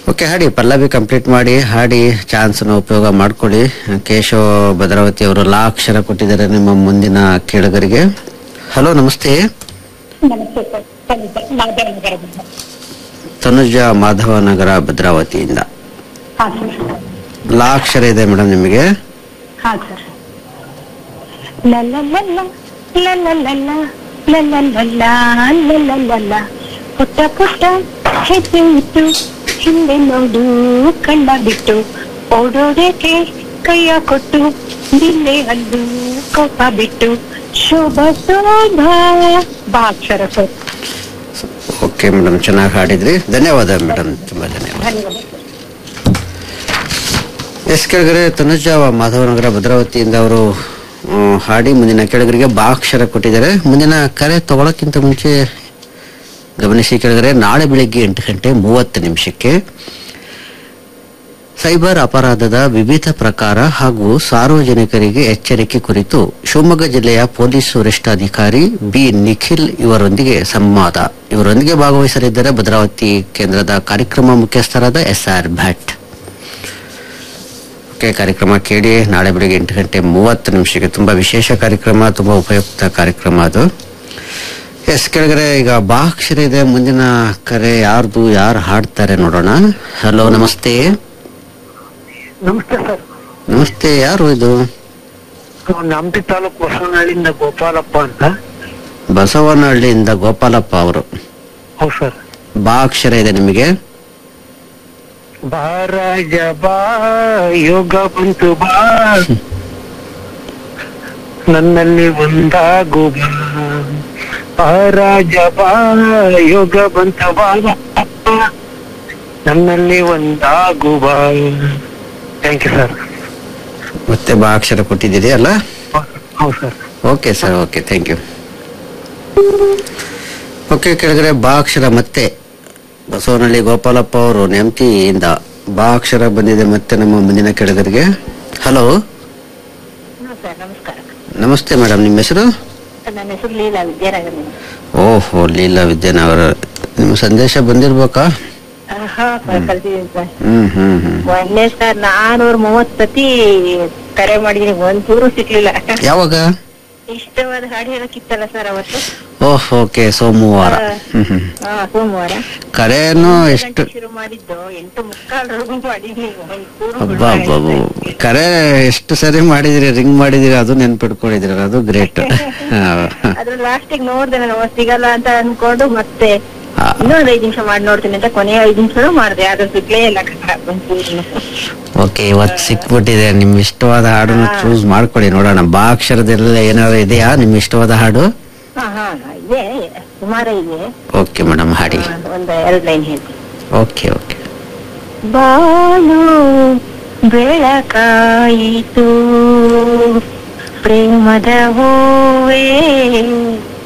Okay ಹಾಡಿ Pallavi complete ಮಾಡಿ ಹಾಡಿ ಚಾನ್ಸ್ನ ಉಪಯೋಗ ಮಾಡ್ಕೊಳ್ಳಿ ಕೇಶವ ಭದ್ರಾವತಿ ಅವರು ಲಾ ಅಕ್ಷರ ಕೊಟ್ಟಿದ್ದಾರೆ ನಿಮ್ಮ ಮುಂದಿನ ಕೇಳುಗರಿಗೆ ಹಲೋ ನಮಸ್ತೆ ನಮಸ್ತೆ ಸರ್ ಖಂಡಿತ ಮಾಧವನಗರದಿಂದ ತನುಜ ಮಾಧವನಗರ ಭದ್ರಾವತಿಯಿಂದ ಹಾಂ ಸರ್ ಲಾ ಅಕ್ಷರ ಇದೆ ಮೇಡಮ್ ನಿಮಗೆ ಹಾಂ ಸರ್ ಲಲ್ಲಲ್ಲಲ್ಲ ಲಲ್ಲಲ್ಲಲ್ಲ ಲಲ್ಲಲ್ಲಲ್ಲ ಲಲ್ಲಲ್ಲಲ್ಲ ಪುಟ್ಟ ಪುಟ್ಟ ಹೆಜ್ಜೆ ಇಟ್ಟು ಹಿಂದೆ ನೋಡು ಕಣ್ಣ ಬಿಟ್ಟು ಓಡೋಡಕ್ಕೆ ಕೈಯ ಕೊಟ್ಟು ನಿನ್ನೆ ಅಲ್ಲು ಕೋಪ ಬಿಟ್ಟು ಶೋಭ ಶೋಭ ಬಾ ಅಕ್ಷರ ಸರ್ ಓಕೆ ಮೇಡಮ್ ಚೆನ್ನಾಗಿ ಹಾಡಿದ್ರಿ ಧನ್ಯವಾದ ಮೇಡಮ್ ತುಂಬಾ ಧನ್ಯವಾದ ಧನ್ಯವಾದ ಎಸ್ ಕೆಳಗರೆ ತನುಜ ಮಾಧವನಗರ ಭದ್ರಾವತಿಯಿಂದ ಅವರು ಆ, ಹಾಡಿ ಮುಂದಿನ ಕೆಳಗರಿಗೆ ಬಾ ಅಕ್ಷರ ಕೊಟ್ಟಿದ್ದಾರೆ ಮುಂದಿನ ಕರೆ ತಗೊಳಕ್ಕಿಂತ ಮುಂಚೆ ಗಮನಿಸಿ ಕೆಳಗರೆ ನಾಳೆ ಬೆಳಿಗ್ಗೆ ಎಂಟು ಗಂಟೆ ಮೂವತ್ತು ನಿಮಿಷಕ್ಕೆ ಸೈಬರ್ ಅಪರಾಧದ ವಿವಿಧ ಪ್ರಕಾರ ಹಾಗೂ ಸಾರ್ವಜನಿಕರಿಗೆ ಎಚ್ಚರಿಕೆ ಕುರಿತು ಶಿವಮೊಗ್ಗ ಜಿಲ್ಲೆಯ ಪೊಲೀಸ್ ವರಿಷ್ಠಾಧಿಕಾರಿ ಬಿ ನಿಖಿಲ್ ಇವರೊಂದಿಗೆ ಸಂವಾದ ಇವರೊಂದಿಗೆ ಭಾಗವಹಿಸಲಿದ್ದಾರೆ ಭದ್ರಾವತಿ ಕೇಂದ್ರದ ಕಾರ್ಯಕ್ರಮ ಮುಖ್ಯಸ್ಥರಾದ ಎಸ್ ಆರ್ ಭಟ್ ಓಕೆ ಕಾರ್ಯಕ್ರಮ ಕೇಳಿ ನಾಳೆ ಬೆಳಿಗ್ಗೆ ಎಂಟು ಗಂಟೆ ಮೂವತ್ತು ನಿಮಿಷಕ್ಕೆ ತುಂಬಾ ವಿಶೇಷ ಕಾರ್ಯಕ್ರಮ ತುಂಬಾ ಉಪಯುಕ್ತ ಕಾರ್ಯಕ್ರಮ ಅದು ಎಸ್ ಕೆಳಗಡೆ ಈಗ ಬಾ ಅಕ್ಷರ ಇದೆ ಮುಂದಿನ ಕರೆ ಯಾರ್ದು ಯಾರು ಹಾಡ್ತಾರೆ ನೋಡೋಣ ಹಲೋ ನಮಸ್ತೆ ನಮಸ್ತೆ ಸರ್ ನಮಸ್ತೆ ಯಾರು ಇದು ನಾವು ಹಂಪಿ ತಾಲೂಕು ಬಸವನಹಳ್ಳಿಯಿಂದ ಗೋಪಾಲಪ್ಪ ಅಂತ ಬಸವನಹಳ್ಳಿಯಿಂದ ಗೋಪಾಲಪ್ಪ ಅವರು ಹೌದು ಸರ್ ಬಾ ಅಕ್ಷರ ಇದೆ ನಿಮಗೆ ಬಾರಾಜ ಬಾ ಯೋಗ ಬಂತು ಬಾ ನನ್ನಲ್ಲಿ ಒಂದಾಗು ಬಾ ಬಾರಾಜ ಬಾ ಯೋಗ ಬಂತು ಬಾ ನನ್ನಲ್ಲಿ ಒಂದಾಗು ಬಾ ಥ್ಯಾಂಕ್ ಯು ಸರ್ ಮತ್ತೆ ಬಾ ಅಕ್ಷರ ಕೊಟ್ಟಿದ್ದೀರಿ ಅಲ್ಲ ಹೌದು sir okay sir okay thank you okay ಕೆಳಗಡೆ ಬಾ ಅಕ್ಷರ ಮತ್ತೆ ಬಸವನಹಳ್ಳಿ ಗೋಪಾಲಪ್ಪ ಅವರು ನೆಮ್ತಿಯಿಂದ ಬಾ ಅಕ್ಷರ ಬಂದಿದೆ ಮತ್ತೆ ನಮ್ಮ ಮುಂದಿನ ಕೆಳಗರಿಗೆ ಹಲೋ ಸರ್ ನಮಸ್ಕಾರ ನಮಸ್ತೆ ಮೇಡಮ್ ನಿಮ್ಮ ಹೆಸರು ನನ್ನ ಹೆಸರು ಲೀಲಾ ವಿದ್ಯಾನಗರದಿಂದ ಓಹೋ ಲೀಲಾ ವಿದ್ಯಾನಗರ ನಿಮ್ಮ ಸಂದೇಶ ಬಂದಿರ್ಬೇಕಾ ಹಾ ಸರ್ ಕಲ್ತಿದ್ದೀನಿ ಸರ್ ಹ್ಮ್ ಹ್ಮ್ ಹ್ಮ್ ಮೊನ್ನೆ ಸರ್ ನಾನೂರ ಮೂವತ್ ಸತಿ ಕರೆ ಮಾಡಿದೀನಿ ಒಂಚೂರು ಸಿಗ್ಲಿಲ್ಲ ಯಾವಾಗ ಇಷ್ಟವಾದ ಹಾಡು ಹೇಳಕ್ಕಿತ್ತಲ್ಲ ಸರ್ ಅವತ್ತು ಓಹ್ ಓಕೆ ಸೋಮವಾರ ಹ್ಮ್ ಹ್ಮ್ ಹಾ ಸೋಮವಾರ ಕರೆಯನ್ನು ಎಂಟು ಎಷ್ಟು ಗಂಟೆಗೆ ಶುರು ಮಾಡಿದ್ದು ಎಂಟು ಮುಕ್ಕಾಲ್ವರೆಗೂ ಮಾಡಿದೀನಿ ಒಂಚೂರು ಅಬ್ಬಾ ಅಬ್ಬಾ ಅಬ್ಬಾ. ಕರೆ ಎಷ್ಟು ಸರಿ ಮಾಡಿದಿರಿ ರಿಂಗ್ ಮಾಡಿದಿರಿ ಅದು ನೆನ್ಪಿಟ್ಕೊಂಡಿದಿರ ಅದು ಗ್ರೇಟ್ ಅದ್ರ ಲಾಸ್ಟಿಗೆ ನೋಡ್ದೆ ನಾನು ಅವತ್ತು ಸಿಗಲ್ಲ ಅಂತ ಅನ್ಕೊಂಡು ಮತ್ತೆ ಇನ್ನೊಂದ್ ಐದ್ ನಿಮಿಷ ಮಾಡಿ ನೋಡ್ತೀನಿ ಅಂತ ಕೊನೆಯ ಐದ್ ನಿಮಿಷನೂ ಮಾಡಿದೆ ಆದ್ರೆ ಸಿಗ್ಲೇ ಇಲ್ಲ ಒಂಚೂರು ಓಕೆ ಇವತ್ತು ಸಿಕ್ಬಿಟ್ಟಿದೆ ನಿಮ್ ಇಷ್ಟವಾದ ಹಾಡನ್ನು ಚೂಸ್ ಮಾಡ್ಕೊಳ್ಳಿ ನೋಡೋಣ ಬಾ ಅಕ್ಷರದಲ್ಲಿ ಏನಾದ್ರು ಇದೆಯಾ ನಿಮ್ ಇಷ್ಟವಾದ ಹಾಡು ಹಾ ಹಾ ಇದೆ ಸುಮಾರು ಇದೆ ಓಕೆ ಮೇಡಮ್ ಹಾಡಿ ಹಾ, ಒಂದ್ ಎರಡ್ ಲೈನ್ ಹೇಳ್ತೀನಿ ಓಕೆ ಓಕೆ ಬಾನು ಬೆಳಕಾಯಿತು ಪ್ರೇಮದ ಹೂವೇ